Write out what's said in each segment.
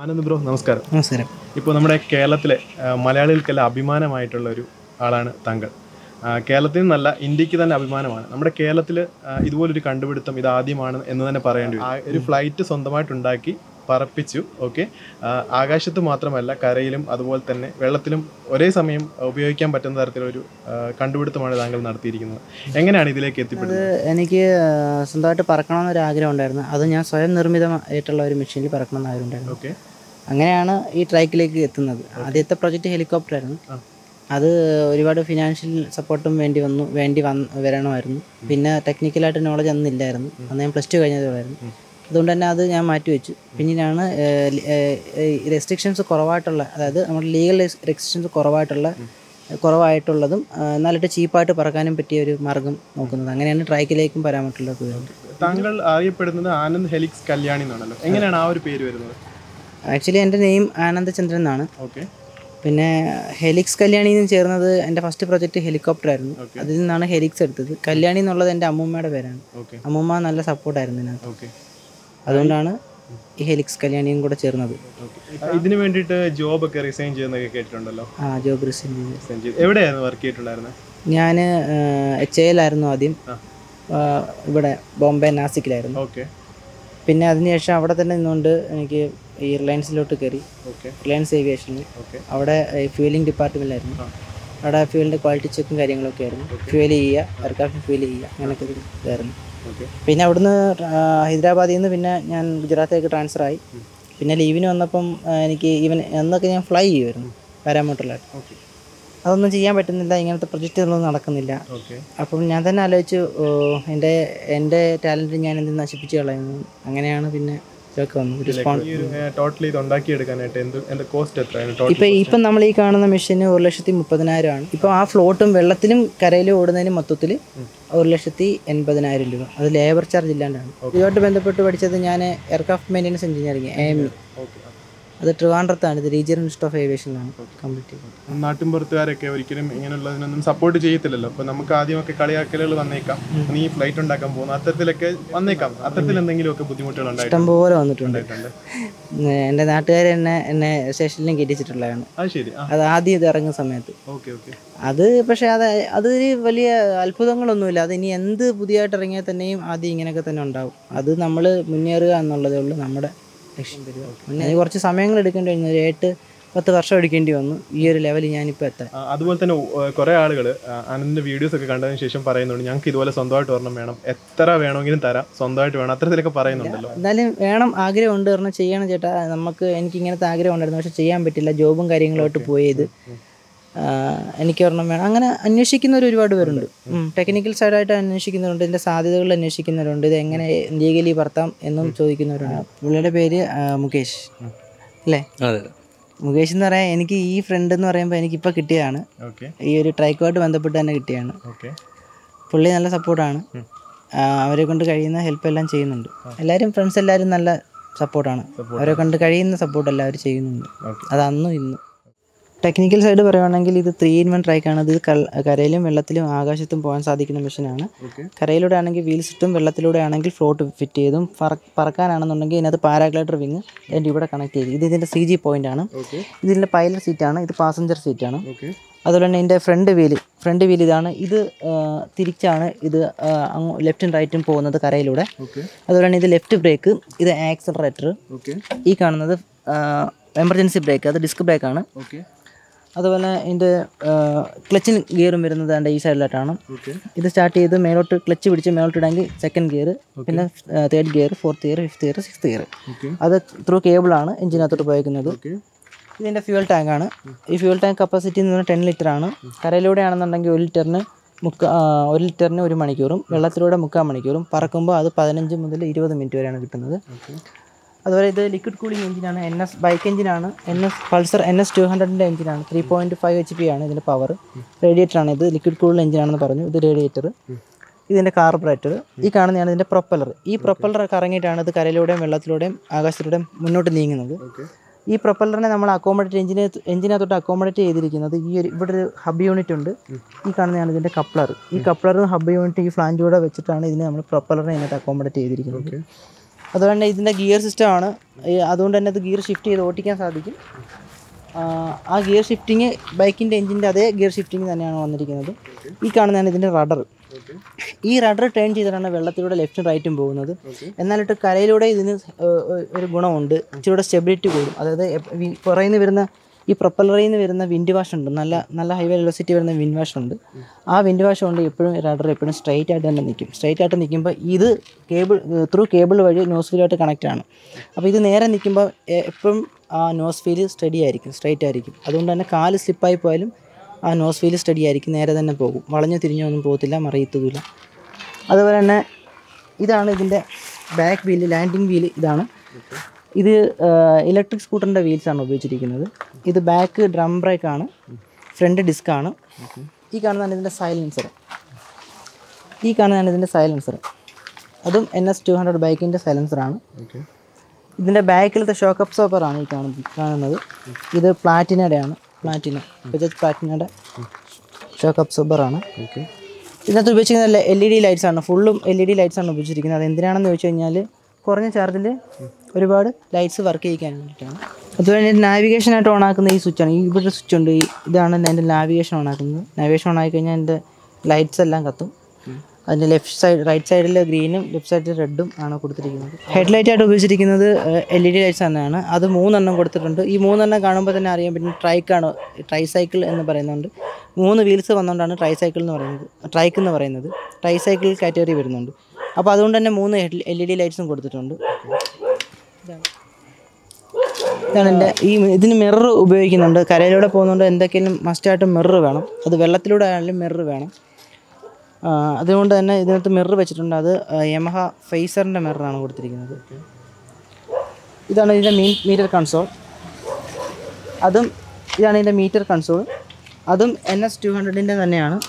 Anand bro നമസ്കാരം നമസ്കാരം ഇപ്പോൾ നമ്മുടെ കേരളത്തിലെ ആ, മലയാളികൾക്കെല്ലാം അഭിമാനമായിട്ടുള്ള ഒരു ആളാണ് താങ്കൾ ആ, കേരളത്തിൽ നിന്നല്ല ഇന്ത്യക്ക് തന്നെ അഭിമാനമാണ് നമ്മുടെ കേരളത്തിൽ ഇതുപോലൊരു കണ്ടുപിടുത്തം ഇത് ആദ്യമാണ് എന്ന് തന്നെ പറയേണ്ടി വരും ആ, ഒരു ഫ്ലൈറ്റ് സ്വന്തമായിട്ടുണ്ടാക്കി പറപ്പിച്ചു ഓക്കെ ആകാശത്ത് മാത്രമല്ല കരയിലും അതുപോലെ തന്നെ വെള്ളത്തിലും ഒരേ സമയം ഉപയോഗിക്കാൻ പറ്റുന്ന തരത്തിലൊരു ആ, കണ്ടുപിടുത്തമാണ് താങ്കൾ നടത്തിയിരിക്കുന്നത് എങ്ങനെയാണ് ഇതിലേക്ക് എത്തിപ്പെടുന്നത് എനിക്ക് ആ, സ്വന്തമായിട്ട് പറക്കണമെന്നൊരു ആഗ്രഹം ഉണ്ടായിരുന്നു അത് ഞാൻ സ്വയം നിർമ്മിതമായിട്ടുള്ള ഒരു മെഷീനിൽ പറക്കണം എന്ന് ആഗ്രഹം ഉണ്ടായിരുന്നു ഓക്കെ അങ്ങനെയാണ് ഈ ട്രൈക്കിലേക്ക് എത്തുന്നത് ആദ്യത്തെ പ്രൊജക്റ്റ് ഹെലികോപ്റ്റർ ആയിരുന്നു ആ. അത് ഒരുപാട് ഫിനാൻഷ്യൽ സപ്പോർട്ടും വേണ്ടി വന്നു വേണ്ടി വന്ന് വരണമായിരുന്നു പിന്നെ ടെക്നിക്കലായിട്ട് നോളജ് അന്ന് ഇല്ലായിരുന്നു അന്ന് ഞാൻ പ്ലസ് ടു കഴിഞ്ഞതേ ഉള്ളായിരുന്നു അതുകൊണ്ട് തന്നെ അത് ഞാൻ മാറ്റി വെച്ചു പിന്നീടാണ് റെസ്ട്രിക്ഷൻസ് കുറവായിട്ടുള്ള അതായത് നമ്മുടെ ലീഗൽ റെസ്ട്രിക്ഷൻസ് കുറവായിട്ടുള്ള കുറവായിട്ടുള്ളതും ആ, എന്നാലിട്ട് ചീപ്പായിട്ട് പറക്കാനും പറ്റിയ ഒരു മാർഗം നോക്കുന്നത് അങ്ങനെയാണ് ട്രൈക്കിലേക്കും പരാമർശമുള്ളത് താങ്കൾ അറിയപ്പെടുന്നത് ആനന്ദ് ഹെലിക്സ് കല്യാണി എന്നാണല്ലോ എങ്ങനെയാണ് ആ ഒരു പേര് വരുന്നത് ആക്ച്വലി എൻ്റെ നെയിം ആനന്ദചന്ദ്രൻ എന്നാണ് ഓക്കെ പിന്നെ ഹെലിക്സ് കല്യാണി എന്ന് ചേർന്നത് എൻ്റെ ഫസ്റ്റ് പ്രൊജക്റ്റ് ഹെലികോപ്റ്റർ ആയിരുന്നു Okay. അതിൽ നിന്നാണ് ഹെലിക്സ് എടുത്തത് കല്യാണി എന്നുള്ളത് എൻ്റെ അമ്മൂമ്മയുടെ പേരാണ് ഓക്കെ അമ്മൂമ്മ നല്ല സപ്പോർട്ടായിരുന്നു ഇതിനകത്ത് ഓക്കെ അതുകൊണ്ടാണ് ഈ ഹെലിക്സ് കല്യാണിയും കൂടെ ചേർന്നത് ഇതിനു വേണ്ടിയിട്ട് ജോബ് ഒക്കെ റിസൈൻ ചെയ്യുന്നതൊക്കെ കേട്ടിട്ടുണ്ടല്ലോ ആ ജോബ് റിസൈൻ ചെയ്ത് റിസൈൻ ചെയ്ത് എവിടെയായിരുന്നു വർക്ക് ചെയ്തിട്ടുണ്ടായിരുന്നത് ഞാൻ എച്ച് എയിലായിരുന്നു ആദ്യം ആ. ആ, ഇവിടെ ബോംബെ നാസിക്കിലായിരുന്നു ഓക്കെ പിന്നെ അതിനുശേഷം അവിടെ തന്നെ നിന്നുകൊണ്ട് എനിക്ക് ഈ റിലയൻസിലോട്ട് കയറി ഓക്കെ റിലയൻസ് ഏവിയേഷനിൽ ഓക്കെ അവിടെ ഫ്യൂലിംഗ് ഡിപ്പാർട്ട്മെൻറ്റിലായിരുന്നു ആ. അവിടെ ഫ്യൂലിൻ്റെ ക്വാളിറ്റി ചെക്കും കാര്യങ്ങളൊക്കെ ആയിരുന്നു ഫ്യൂൽ ചെയ്യുക എയർക്രാഫ്റ്റ് ഫ്യൂൽ ചെയ്യുക അങ്ങനെയൊക്കെ ഒരു ഇതായിരുന്നു ഓക്കെ പിന്നെ അവിടുന്ന് ആ, ഹൈദരാബാദിൽ നിന്ന് പിന്നെ ഞാൻ ഗുജറാത്തിലേക്ക് ട്രാൻസ്ഫർ ആയി പിന്നെ ലീവിന് വന്നപ്പം ആ, എനിക്ക് ഈവൻ അന്നൊക്കെ ഞാൻ ഫ്ലൈ ചെയ്യുമായിരുന്നു പാരാമോട്ടറിലായിട്ട് ഓക്കെ അതൊന്നും ചെയ്യാൻ പറ്റുന്നില്ല ഇങ്ങനത്തെ പ്രൊജക്റ്റുകളൊന്നും നടക്കുന്നില്ല ഓക്കെ അപ്പം ഞാൻ തന്നെ ആലോചിച്ചു ഓ, എൻ്റെ എൻ്റെ ടാലൻറ്റ് ഞാൻ എന്ത് നശിപ്പിച്ച് കളയുന്നു അങ്ങനെയാണ് പിന്നെ ഇതൊക്കെ വന്നു ഒരു സ്പോൺ ഈ ഒരു ടോട്ടലി ഇത് ഉണ്ടാക്കിയെടുക്കാനായിട്ട് എന്ത് എന്താ കോസ്റ്റ് എത്രയാണ് ടോട്ടൽ ഇപ്പം ഇപ്പം നമ്മൾ ഈ കാണുന്ന മെഷീന് ഒരു ലക്ഷത്തി മുപ്പതിനായിരം ആണ് ഇപ്പം ആ ഫ്ലോട്ടും വെള്ളത്തിലും കരയിലും ഓടുന്നതിന് മൊത്തത്തിൽ ഒരു ലക്ഷത്തി എൺപതിനായിരം രൂപ അത് ലേബർ ചാർജ് ഇല്ലാണ്ടാണ് ഇതുമായിട്ട് ബന്ധപ്പെട്ട് പഠിച്ചത് ഞാൻ aircraft maintenance engineering A M E okay അത് ട്രിവാൻഡ്രത്താണ് ഇത് റീജിയണൽ ഇൻസ്റ്റിറ്റ്യൂട്ട് ഓഫ് ഏവിയേഷനിലാണ് കംപ്ലീറ്റ് ചെയ്തത് നാട്ടിൻപുറത്തുകാരൊക്കെ ഒരിക്കലും ഇങ്ങനെയുള്ളതിനൊന്നും സപ്പോർട്ട് ചെയ്യത്തില്ലല്ലോ അപ്പൊ നമുക്ക് ആദ്യമൊക്കെ കളിയാക്കലുകൾ വന്നേക്കാം നീ ഫ്ലൈറ്റ് ഉണ്ടാക്കാൻ പോകുന്നു അത്തരത്തിലൊക്കെ വന്നേക്കാം അത്തരത്തിൽ എന്തെങ്കിലുമൊക്കെ ബുദ്ധിമുട്ടുകൾ ഉണ്ടായിട്ടുണ്ട് ഇഷ്ടംപോലെ വന്നിട്ടുണ്ട് എൻ്റെ നാട്ടുകാർ എന്നെ എന്നെ സ്റ്റേഷനിലും കയറ്റിച്ചിട്ടുള്ളതാണ് അത് ശരി ആ അത് ആദ്യം ഇത് ഇറങ്ങുന്ന സമയത്ത് ഓക്കെ ഓക്കെ അത് പക്ഷേ അത് അതൊരു വലിയ അത്ഭുതങ്ങളൊന്നുമില്ല അത് ഇനി എന്ത് പുതിയതായിട്ട് ഇറങ്ങിയാൽ തന്നെയും ആദ്യം ഇങ്ങനെയൊക്കെ തന്നെ ഉണ്ടാവും അത് നമ്മൾ മുന്നേറുക എന്നുള്ളതേ ഉള്ളൂ നമ്മുടെ ലക്ഷ്യം വരിക പിന്നെ അതിന് കുറച്ച് സമയങ്ങൾ എടുക്കേണ്ടി വന്നു ഒരു എട്ട് പത്ത് വർഷം എടുക്കേണ്ടി വന്നു ഈ ഒരു ലെവലിൽ ഞാനിപ്പോൾ എത്താൻ ആ, അതുപോലെ തന്നെ കുറെ ആളുകൾ അനന്തിന്റെ വീഡിയോസ് ഒക്കെ കണ്ടതിന് ശേഷം പറയുന്നുണ്ട് ഞങ്ങൾക്ക് ഇതുപോലെ സ്വന്തമായിട്ട് ഒരെണ്ണം വേണം എത്ര വേണമെങ്കിലും തരാം സ്വന്തമായിട്ട് വേണം അത്തരത്തിലൊക്കെ പറയുന്നുണ്ടല്ലോ എന്തായാലും വേണം ആഗ്രഹമുണ്ട് കാരണം ചെയ്യണം ചേട്ടാ നമുക്ക് എനിക്ക് ഇങ്ങനത്തെ ആഗ്രഹം ഉണ്ടായിരുന്നു പക്ഷെ ചെയ്യാൻ പറ്റില്ല ജോബും കാര്യങ്ങളുമായിട്ട് പോയത് ആ, എനിക്ക് ഒരെണ്ണം വേണം അങ്ങനെ അന്വേഷിക്കുന്നവർ ഒരുപാട് പേരുണ്ട് ടെക്നിക്കൽ സൈഡായിട്ട് അന്വേഷിക്കുന്നവരുണ്ട് ഇതിൻ്റെ സാധ്യതകൾ അന്വേഷിക്കുന്നവരുണ്ട് ഇത് എങ്ങനെ ലീഗലി പറത്താം എന്നും ചോദിക്കുന്നവരുണ്ട് പുള്ളിയുടെ പേര് ആ, മുകേഷ് അല്ലേ അതെ മുകേഷ് എന്ന് പറയാൻ എനിക്ക് ഈ ഫ്രണ്ട് എന്ന് പറയുമ്പോൾ എനിക്കിപ്പോൾ കിട്ടിയതാണ് ഓക്കെ ഈ ഒരു ട്രൈക്കുമായിട്ട് ബന്ധപ്പെട്ട് തന്നെ കിട്ടിയതാണ് ഓക്കെ പുള്ളി നല്ല സപ്പോർട്ടാണ് അവരെ കൊണ്ട് കഴിയുന്ന ഹെൽപ്പ് എല്ലാം ചെയ്യുന്നുണ്ട് എല്ലാവരും ഫ്രണ്ട്സ് എല്ലാവരും നല്ല സപ്പോർട്ടാണ് അവരെ കൊണ്ട് കഴിയുന്ന സപ്പോർട്ട് എല്ലാവരും ചെയ്യുന്നുണ്ട് ഓക്കെ അത് അന്നും ഇന്നും ടെക്നിക്കൽ സൈഡ് പറയുവാണെങ്കിൽ ഇത് ത്രീ ഇൻ വൺ ട്രൈക്കാണ് ഇത് കൽ- കരയിലും വെള്ളത്തിലും ആകാശത്തും പോകാൻ സാധിക്കുന്ന മെഷീനാണ് ഓക്കെ കരയിലൂടെ ആണെങ്കിൽ വീൽസ് ഇട്ടും വെള്ളത്തിലൂടെ ആണെങ്കിൽ ഫ്ലോട്ട് ഫിറ്റ് ചെയ്തും പറ- പറക്കാനാണെന്നുണ്ടെങ്കിൽ ഇതിനകത്ത് പാരാഗ്ലൈഡർ വിങ് അതിൻ്റെ ഇവിടെ കണക്ട് ചെയ്ത് ഇത് ഇതിൻ്റെ സി ജി പോയിന്റ് ആണ് ഓക്കെ ഇതിൻ്റെ പൈലറ്റ് സീറ്റാണ് ഇത് പാസഞ്ചർ സീറ്റാണ് ഓക്കെ അതുപോലെ തന്നെ ഇതിൻ്റെ ഫ്രണ്ട് വീല് ഫ്രണ്ട് വീൽ ഇതാണ് ഇത് ആ, തിരിച്ചാണ് ഇത് ആ, അങ്ങ് ലെഫ്റ്റും റൈറ്റും പോകുന്നത് കരയിലൂടെ ഓക്കെ അതുപോലെ തന്നെ ഇത് ലെഫ്റ്റ് ബ്രേക്ക് ഇത് ആക്സലറേറ്റർ ഓക്കെ ഈ കാണുന്നത് എമർജൻസി ബ്രേക്ക് അത് ഡിസ്ക് ബ്രേക്കാണ് ഓക്കെ അതുപോലെ ഇതിൻ്റെ ക്ലച്ചിന് ഗിയറും വരുന്നത് എൻ്റെ ഈ സൈഡിലായിട്ടാണ് ഓക്കെ ഇത് സ്റ്റാർട്ട് ചെയ്ത് മേലോട്ട് ക്ലച്ച് പിടിച്ച് മേലോട്ട് ഇടാമെങ്കിൽ സെക്കൻഡ് ഗിയർ പിന്നെ third gear fourth gear fifth gear sixth gear okay അത് ത്രൂ കേബിളാണ് എഞ്ചിനകത്തോട്ട് പോയേക്കുന്നത് ഓക്കെ ഇതിൻ്റെ ഫ്യൂൽ ടാങ്കാണ് ഈ ഫ്യൂൽ ടാങ്ക് കപ്പാസിറ്റി എന്ന് പറഞ്ഞാൽ ടെൻ ലിറ്റർ ആണ് കരയിലൂടെ ആണെന്നുണ്ടെങ്കിൽ ഒരു ലിറ്ററിന് മുക്ക ആ, ഒരു ലിറ്ററിന് ഒരു മണിക്കൂറും വെള്ളത്തിലൂടെ മുക്കാൽ മണിക്കൂറും പറക്കുമ്പോൾ അത് പതിനഞ്ച് മുതൽ ഇരുപത് മിനിറ്റ് വരെയാണ് കിട്ടുന്നത് അതുപോലെ ഇത് ലിക്വിഡ് കൂളിംഗ് എഞ്ചിനാണ് എൻ എസ് ബൈക്ക് എഞ്ചിനാണ് N S Pulsar N S two ഹൺഡ്രഡിൻ്റെ എഞ്ചിനാണ് three point five H P ആണ് ഇതിൻ്റെ പവർ റേഡിയേറ്ററാണ് ഇത് ലിക്വിഡ് കൂളിംഗ് എഞ്ചിനാണെന്ന് പറഞ്ഞു ഇത് റേഡിയേറ്റർ ഇതിൻ്റെ കാർബറേറ്റർ ഈ കാണുന്നതാണ് ഇതിൻ്റെ പ്രൊപ്പലർ ഈ പ്രൊപ്പലർ കറങ്ങിയിട്ടാണ് ഇത് കരയിലൂടെയും വെള്ളത്തിലൂടെയും ആകാശത്തിലൂടെയും മുന്നോട്ട് നീങ്ങുന്നത് ഓക്കെ ഈ പ്രൊപ്പലറിനെ നമ്മൾ അക്കോമഡേറ്റ് എഞ്ചിനെ എഞ്ചിനകത്തോട്ട് അക്കോമഡേറ്റ് ചെയ്തിരിക്കുന്നത് ഈ ഒരു ഇവിടെ ഒരു ഹബ് യൂണിറ്റ് ഉണ്ട് ഈ കാണുന്നതാണ് ഇതിൻ്റെ കപ്ലർ ഈ കപ്ലറും ഹബ് യൂണിറ്റ് ഈ ഫ്ലാഞ്ച് കൂടെ വെച്ചിട്ടാണ് ഇതിനെ നമ്മൾ പ്രൊപ്പലറിനെ ഇതിനകത്ത് അക്കോമഡേറ്റ് ചെയ്തിരിക്കുന്നത് ഓക്കെ അതുപോലെ തന്നെ ഇതിൻ്റെ ഗിയർ സിസ്റ്റമാണ് അതുകൊണ്ട് തന്നെ ഇത് ഗിയർ ഷിഫ്റ്റ് ചെയ്ത് ഓട്ടിക്കാൻ സാധിക്കും ആ, ആ ഗിയർ ഷിഫ്റ്റിങ് ബൈക്കിൻ്റെ എഞ്ചിൻ്റെ അതേ ഗിയർ ഷിഫ്റ്റിംഗ് തന്നെയാണ് വന്നിരിക്കുന്നത് ഈ കാണുന്നതാണ് ഇതിൻ്റെ റഡർ ഈ റഡർ ടേൺ ചെയ്തിട്ടാണ് വെള്ളത്തിലൂടെ ലെഫ്റ്റും റൈറ്റും പോകുന്നത് എന്നാലിട്ട് കരയിലൂടെ ഇതിന് ഏഹ്, ഒരു ഗുണമുണ്ട് ഇച്ചിരി സ്റ്റെബിലിറ്റി കൂടും അതായത് എപ്പ- വി- പുറയിൽ നിന്ന് വരുന്ന ഈ പ്രൊപ്പലറിൽ നിന്ന് വരുന്ന വിൻഡ് വാഷ് ഉണ്ട് നല്ല നല്ല ഹൈ വെലോസിറ്റി വരുന്ന വിൻഡ് വാഷ് ഉണ്ട് ആ വിൻഡ് വാഷ് കൊണ്ട് എപ്പോഴും റഡർ എപ്പോഴും സ്ട്രൈറ്റ് ആയിട്ട് തന്നെ നിൽക്കും സ്ട്രൈറ്റ് ആയിട്ട് നിൽക്കുമ്പോൾ ഇത് കേബിൾ ത്രൂ കേബിൾ വഴി നോസ് വീലുമായിട്ട് കണക്റ്റ് ആണ് അപ്പോൾ ഇത് നേരെ നിൽക്കുമ്പോൾ എപ്പോഴും ആ നോസ് ഫീൽ സ്റ്റഡി ആയിരിക്കും സ്ട്രൈറ്റ് ആയിരിക്കും അതുകൊണ്ട് തന്നെ കാല് സ്ലിപ്പായി പോയാലും ആ നോസ് ഫീൽ സ്റ്റഡി ആയിരിക്കും നേരെ തന്നെ പോകും വളഞ്ഞു തിരിഞ്ഞോ ഒന്നും പോകത്തില്ല മറിയത്തതുമില്ല അതുപോലെ തന്നെ ഇതാണ് ഇതിൻ്റെ ബാക്ക് വീല് ലാൻഡിങ് വീല് ഇതാണ് ഇത് ഇലക്ട്രിക് സ്കൂട്ടറിൻ്റെ വീൽസാണ് ഉപയോഗിച്ചിരിക്കുന്നത് ഇത് ബാക്ക് ഡ്രം ബ്രേക്ക് ആണ് ഫ്രണ്ട് ഡിസ്ക് ആണ് ഈ കാണുന്നതാണ് ഇതിൻ്റെ സൈലൻസർ ഈ കാണുന്നതാണ് ഇതിൻ്റെ സൈലൻസർ അതും എൻ എസ് ടു ഹൺഡ്രഡ് ബൈക്കിൻ്റെ സൈലൻസറാണ് ഓക്കെ ഇതിൻ്റെ ബാക്കിലത്തെ ഷോക്ക് അബ്സോർബറാണ് ഈ കാണുന്നത് കാണുന്നത് ഇത് പ്ലാറ്റിനയുടെ ആണ് പ്ലാറ്റിന ബജാജ് പ്ലാറ്റിനയുടെ ഷോക്ക് അബ്സോർബറാണ് ഓക്കെ ഇതിനകത്ത് ഉപയോഗിച്ചിരിക്കുന്ന എൽ ഇ ഡി ലൈറ്റ്സ് ആണ് ഫുള്ളും എൽ ഇ ഡി ലൈറ്റ്സ് ആണ് ഉപയോഗിച്ചിരിക്കുന്നത് അത് എന്തിനാണെന്ന് ചോദിച്ചു കഴിഞ്ഞാൽ കുറഞ്ഞ ചാർജിൽ ഒരുപാട് ലൈറ്റ്സ് വർക്ക് ചെയ്യിക്കാൻ വേണ്ടിയിട്ടാണ് അതുപോലെ തന്നെ നാവിഗേഷനായിട്ട് ഓൺ ആക്കുന്ന ഈ സ്വിച്ചാണ് ഈ ഇവിടെ സ്വിച്ച് ഉണ്ട് ഈ ഇതാണ് എൻ്റെ നാവിഗേഷൻ ഓൺ ആക്കുന്നത് നാവിഗേഷൻ ഓൺ ആക്കി കഴിഞ്ഞാൽ എൻ്റെ ലൈറ്റ്സ് എല്ലാം കത്തും അതിൻ്റെ ലെഫ്റ്റ് സൈഡ് റൈറ്റ് സൈഡിൽ ഗ്രീനും ലെഫ്റ്റ് സൈഡിൽ റെഡും ആണ് കൊടുത്തിരിക്കുന്നത് ഹെഡ്ലൈറ്റ് ആയിട്ട് ഉപയോഗിച്ചിരിക്കുന്നത് എൽ ഇ ഡി ലൈറ്റ്സ് തന്നെയാണ് അത് മൂന്നെണ്ണം കൊടുത്തിട്ടുണ്ട് ഈ മൂന്നെണ്ണം കാണുമ്പോൾ തന്നെ അറിയാൻ പറ്റും ട്രൈക്കാണ് ട്രൈ സൈക്കിൾ എന്ന് പറയുന്നുണ്ട് മൂന്ന് വീൽസ് വന്നുകൊണ്ടാണ് ട്രൈ സൈക്കിൾ എന്ന് പറയുന്നത് ട്രൈക്ക് എന്ന് പറയുന്നത് ട്രൈ സൈക്കിൾ കാറ്റഗറി വരുന്നുണ്ട് അപ്പോൾ അതുകൊണ്ട് തന്നെ മൂന്ന് എൽ ഇ ഡി ലൈറ്റ്സും കൊടുത്തിട്ടുണ്ട് ഇതാണ് എൻ്റെ ഈ ഇതിന് മിറർ ഉപയോഗിക്കുന്നുണ്ട് കരയിലൂടെ പോകുന്നതുകൊണ്ട് എന്തൊക്കെയും മസ്റ്റായിട്ടും മിറർ വേണം അത് വെള്ളത്തിലൂടെ ആയാലും മിറർ വേണം ആ, അതുകൊണ്ട് തന്നെ ഇതിനകത്ത് മിറർ വെച്ചിട്ടുണ്ട് അത് യമഹ ഫേസറിൻ്റെ മിററാണ് കൊടുത്തിരിക്കുന്നത് ഇതാണ് ഇതിൻ്റെ മീ മീറ്റർ കൺസോൾ അതും ഇതാണ് ഇതിൻ്റെ മീറ്റർ കൺസോൾ അതും എൻ എസ് ടു ഹൺഡ്രഡിൻ്റെ തന്നെയാണ്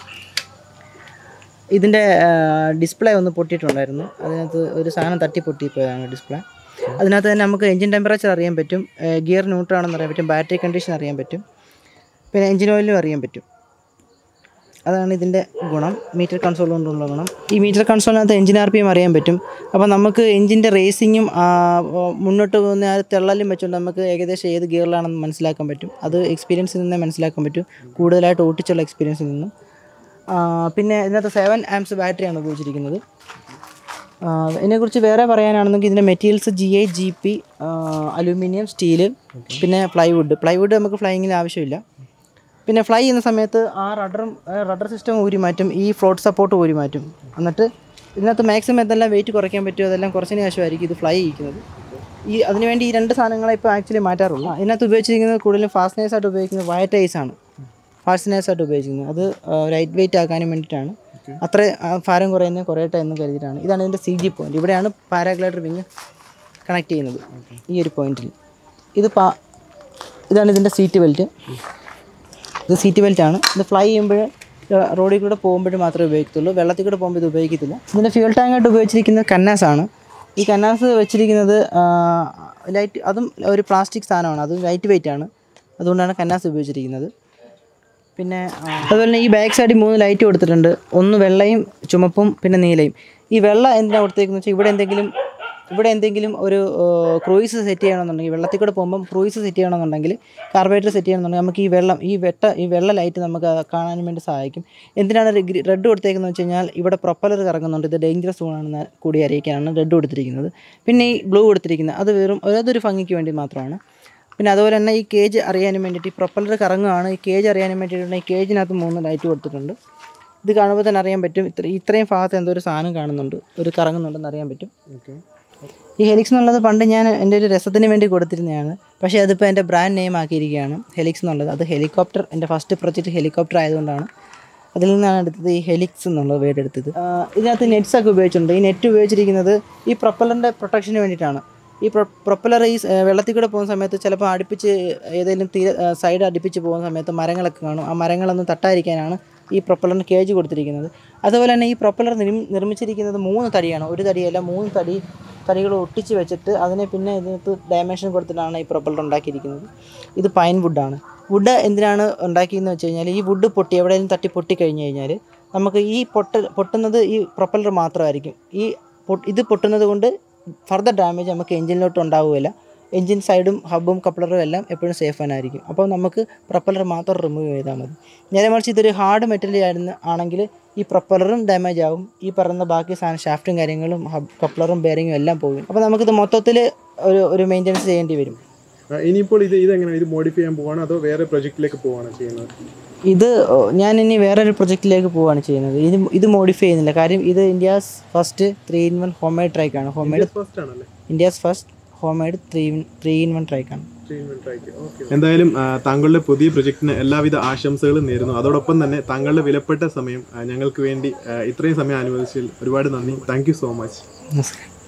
ഇതിൻ്റെ ഡിസ്പ്ലേ ഒന്ന് പൊട്ടിയിട്ടുണ്ടായിരുന്നു അതിനകത്ത് ഒരു സാധനം തട്ടി പൊട്ടിപ്പോയതാണ് ഡിസ്പ്ലേ അതിനകത്ത് തന്നെ നമുക്ക് എഞ്ചിൻ ടെമ്പറേച്ചർ അറിയാൻ പറ്റും ഗിയർ ന്യൂട്രാണെന്ന് അറിയാൻ പറ്റും ബാറ്ററി കണ്ടീഷൻ അറിയാൻ പറ്റും പിന്നെ എഞ്ചിൻ ഓയിലും അറിയാൻ പറ്റും അതാണ് ഇതിൻ്റെ ഗുണം മീറ്റർ കൺസോൾ കൊണ്ടുള്ള ഗുണം ഈ മീറ്റർ കൺസോളിനകത്ത് എഞ്ചിൻ ആർ പി എം അറിയാൻ പറ്റും അപ്പോൾ നമുക്ക് എഞ്ചിൻ്റെ റേസിങ്ങും മുന്നോട്ട് പോകുന്ന ആ തെള്ളലും വെച്ചുകൊണ്ട് നമുക്ക് ഏകദേശം ഏത് ഗിയറിലാണെന്ന് മനസ്സിലാക്കാൻ പറ്റും അത് എക്സ്പീരിയൻസിൽ നിന്നേ മനസ്സിലാക്കാൻ പറ്റും കൂടുതലായിട്ട് ഓട്ടിച്ചുള്ള എക്സ്പീരിയൻസിൽ നിന്നും ആ, പിന്നെ ഇതിനകത്ത് സെവൻ ആംസ് ബാറ്ററിയാണ് ഉപയോഗിച്ചിരിക്കുന്നത് ആ, ഇതിനെക്കുറിച്ച് വേറെ പറയാനാണെന്നെങ്കിൽ ഇതിൻ്റെ materials G I G P aluminium steel പിന്നെ പ്ലൈവുഡ് പ്ലൈവുഡ് നമുക്ക് ഫ്ലൈയിങ്ങിന് ആവശ്യമില്ല പിന്നെ ഫ്ലൈ ചെയ്യുന്ന സമയത്ത് ആ റഡറും റഡർ സിസ്റ്റം ഊരി മാറ്റും ഈ ഫ്ലോട്ട് സപ്പോർട്ട് ഊരി മാറ്റും എന്നിട്ട് ഇതിനകത്ത് മാക്സിമം എന്തെല്ലാം വെയിറ്റ് കുറയ്ക്കാൻ പറ്റുമോ അതെല്ലാം കുറച്ചതിന് ശേഷമായിരിക്കും ഇത് ഫ്ലൈ ചെയ്യിക്കുന്നത് ഈ അതിനുവേണ്ടി ഈ രണ്ട് സാധനങ്ങളെ ഇപ്പോൾ ആക്ച്വലി മാറ്റാറുള്ളൂ ഇതിനകത്ത് ഉപയോഗിച്ചിരിക്കുന്നത് കൂടുതലും ഫാസ്റ്റനേഴ്സ് ആയിട്ട് ഉപയോഗിക്കുന്നത് വയറ്റ് ഐസ് ആണ് ഫാസ്റ്റനേഴ്സ് ആയിട്ട് ഉപയോഗിക്കുന്നത് അത് ലൈറ്റ് വെയിറ്റ് ആക്കാനും വേണ്ടിയിട്ടാണ് അത്ര ആ, ഭാരം കുറയുന്ന കുറയട്ടെ എന്ന് കരുതിയിട്ടാണ് ഇതാണ് ഇതിൻ്റെ സി ജി പോയിന്റ് ഇവിടെയാണ് പാരാഗ്ലൈഡർ വിങ് കണക്ട് ചെയ്യുന്നത് ഈ ഒരു പോയിന്റിൽ ഇത് പാ ഇതാണ് ഇതിൻ്റെ സീറ്റ് ബെൽറ്റ് ഇത് സീറ്റ് ബെൽറ്റ് ആണ് ഇത് ഫ്ലൈ ചെയ്യുമ്പോൾ റോഡിൽ കൂടെ പോകുമ്പോൾ മാത്രമേ ഉപയോഗിക്കത്തുള്ളൂ വെള്ളത്തിൽ കൂടെ പോകുമ്പോൾ ഇത് ഉപയോഗിക്കത്തില്ല ഇതിൻ്റെ ഫ്യൂൽ ടാങ്കായിട്ട് ഉപയോഗിച്ചിരിക്കുന്നത് കന്നാസ് ആണ് ഈ കന്നാസ് വെച്ചിരിക്കുന്നത് ലൈറ്റ് അതും ഒരു പ്ലാസ്റ്റിക് സാധനമാണ് അതും ലൈറ്റ് വെയിറ്റ് ആണ് അതുകൊണ്ടാണ് കന്നാസ് ഉപയോഗിച്ചിരിക്കുന്നത് പിന്നെ ആ, അതുപോലെ തന്നെ ഈ ബാക്ക് സൈഡിൽ മൂന്ന് ലൈറ്റ് കൊടുത്തിട്ടുണ്ട് ഒന്ന് വെള്ളയും ചുമപ്പും പിന്നെ നീലയും ഈ വെള്ള എന്തിനാണ് കൊടുത്തേക്കുന്നത് വെച്ചാൽ ഇവിടെ എന്തെങ്കിലും ഇവിടെ എന്തെങ്കിലും ഒരു ക്രൂയിസ് സെറ്റ് ചെയ്യണമെന്നുണ്ടെങ്കിൽ വെള്ളത്തിൽ കൂടെ പോകുമ്പം ക്രൂയിസ് സെറ്റ് ചെയ്യണമെന്നുണ്ടെങ്കിൽ കാർബറേറ്റർ സെറ്റ് ചെയ്യണമെന്നുണ്ടെങ്കിൽ നമുക്ക് ഈ വെള്ളം ഈ വെട്ട ഈ വെള്ള ലൈറ്റ് നമുക്ക് കാണാൻ വേണ്ടി സഹായിക്കും എന്തിനാണ് റെഡ് കൊടുത്തേക്കുന്നത് വെച്ച് കഴിഞ്ഞാൽ ഇവിടെ പ്രൊപ്പലർ കറങ്ങുന്നുണ്ട് ഇത് ഡേഞ്ചറസ് സോണാണെന്ന് കൂടി അറിയിക്കാനാണ് റെഡ് കൊടുത്തിരിക്കുന്നത് പിന്നെ ഈ ബ്ലൂ കൊടുത്തിരിക്കുന്നത് അത് വെറും അതൊരു ഭംഗിക്ക് വേണ്ടി മാത്രമാണ് പിന്നെ അതുപോലെ തന്നെ ഈ കേജ് അറിയാനും വേണ്ടിയിട്ട് ഈ പ്രൊപ്പലർ കറങ്ങുകയാണ് ഈ കേജ് അറിയാനും വേണ്ടിയിട്ടുണ്ട് ഈ കേജിനകത്ത് മൂന്ന് ലൈറ്റ് കൊടുത്തിട്ടുണ്ട് ഇത് കാണുമ്പോൾ തന്നെ അറിയാൻ പറ്റും ഇത്ര ഇത്രയും ഭാഗത്ത് എന്തോ ഒരു സാധനം കാണുന്നുണ്ട് ഒരു കറങ്ങുന്നുണ്ടെന്ന് അറിയാൻ പറ്റും ഓക്കെ ഈ ഹെലിക്സ് എന്നുള്ളത് പണ്ട് ഞാൻ എൻ്റെ ഒരു രസത്തിന് വേണ്ടി കൊടുത്തിരുന്നതാണ് പക്ഷേ അതിപ്പോൾ എൻ്റെ ബ്രാൻഡ് നെയിം ആക്കിയിരിക്കുകയാണ് ഹെലിക്സ് എന്നുള്ളത് അത് ഹെലികോപ്റ്റർ എൻ്റെ ഫസ്റ്റ് പ്രൊജക്റ്റ് ഹെലികോപ്റ്റർ ആയതുകൊണ്ടാണ് അതിൽ നിന്നാണ് എടുത്തത് ഈ ഹെലിക്സ് എന്നുള്ള വേർഡ് എടുത്തത് ആ, ഇതിനകത്ത് നെറ്റ്സ് ഒക്കെ ഉപയോഗിച്ചിട്ടുണ്ട് ഈ നെറ്റ് ഉപയോഗിച്ചിരിക്കുന്നത് ഈ പ്രൊപ്പലറിൻ്റെ പ്രൊട്ടക്ഷന് വേണ്ടിയിട്ടാണ് ഈ പ്രൊ പ്രൊപ്പലർ ഈ സ്- വെള്ളത്തിൽ കൂടെ പോകുന്ന സമയത്ത് ചിലപ്പോൾ അടുപ്പിച്ച് ഏതെങ്കിലും തീര സൈഡ് അടുപ്പിച്ച് പോകുന്ന സമയത്ത് മരങ്ങളൊക്കെ കാണും ആ മരങ്ങളൊന്നും തട്ടാതിരിക്കാനാണ് ഈ പ്രൊപ്പലറിന് കേജ് കൊടുത്തിരിക്കുന്നത് അതുപോലെ തന്നെ ഈ പ്രൊപ്പലർ നിർ- നിർമ്മിച്ചിരിക്കുന്നത് മൂന്ന് തടിയാണ് ഒരു തടിയല്ല മൂന്ന് തടി തടികൾ ഒട്ടിച്ച് വെച്ചിട്ട് അതിനെ പിന്നെ ഇതിനകത്ത് ഡയമെൻഷൻ കൊടുത്തിട്ടാണ് ഈ പ്രൊപ്പലർ ഉണ്ടാക്കിയിരിക്കുന്നത് ഇത് പൈൻ വുഡാണ് വുഡ് എന്തിനാണ് ഉണ്ടാക്കിയെന്ന് വെച്ച് കഴിഞ്ഞാൽ ഈ വുഡ് പൊട്ടി എവിടെയെങ്കിലും തട്ടി പൊട്ടി കഴിഞ്ഞ് കഴിഞ്ഞാൽ നമുക്ക് ഈ പൊട്ട പൊട്ടുന്നത് ഈ പ്രൊപ്പലർ മാത്രമായിരിക്കും ഈ പൊ- ഇത് പൊട്ടുന്നത് കൊണ്ട് ഫർദർ ഡാമേജ് നമുക്ക് എഞ്ചിനിലോട്ട് ഉണ്ടാവുകയില്ല എഞ്ചിൻ സൈഡും ഹബും കപ്ലറും എല്ലാം എപ്പോഴും സേഫ് ആയിരിക്കും അപ്പോൾ നമുക്ക് പ്രൊപ്പലർ മാത്രം റിമൂവ് ചെയ്താൽ മതി നേരെ മറിച്ച് ഇതൊരു ഹാർഡ് മെറ്റീരിയൽ ആയിരുന്നു ആണെങ്കിൽ ഈ പ്രൊപ്പലറും ഡാമേജ് ആവും ഈ പറയുന്ന ബാക്കി സാധനം ഷാഫ്റ്റും കാര്യങ്ങളും ഹബ് കപ്ലറും ബെയറിങ്ങും എല്ലാം പോകും അപ്പോൾ നമുക്കിത് മൊത്തത്തിൽ ഒരു ഒരു മെയിൻ്റെനൻസ് ചെയ്യേണ്ടി വരും ആ, ഇനിയിപ്പോൾ ഇത് ഇതെങ്ങനെ ഇത് മോഡിഫൈ ചെയ്യാൻ പോവാണോ അതോ വേറെ പ്രൊജക്റ്റിലേക്ക് പോവാണോ ചെയ്യുന്നത് ഇത് ഞാൻ ഇനി വേറൊരു പ്രൊജക്റ്റിലേക്ക് പോവുകയാണ് ചെയ്യുന്നത് ഇത് ഇത് മോഡിഫൈ ചെയ്യുന്നില്ല കാര്യം ഇത് India's first three in one home made ട്രൈക്കാണ് ഹോം മെയ്ഡ് ഫസ്റ്റ് ആണല്ലേ India's first home made three three in one ട്രൈക്കാണ് എന്തായാലും ആ, താങ്കളുടെ പുതിയ പ്രൊജക്ടിന് എല്ലാവിധ ആശംസകളും നേരുന്നു അതോടൊപ്പം തന്നെ താങ്കളുടെ വിലപ്പെട്ട സമയം ആ, ഞങ്ങൾക്ക് വേണ്ടി ആ, ഇത്രയും സമയം അനുവദിച്ചതിൽ ഒരുപാട് നന്ദി താങ്ക് യു സോ മച്ച് നമസ്കാരം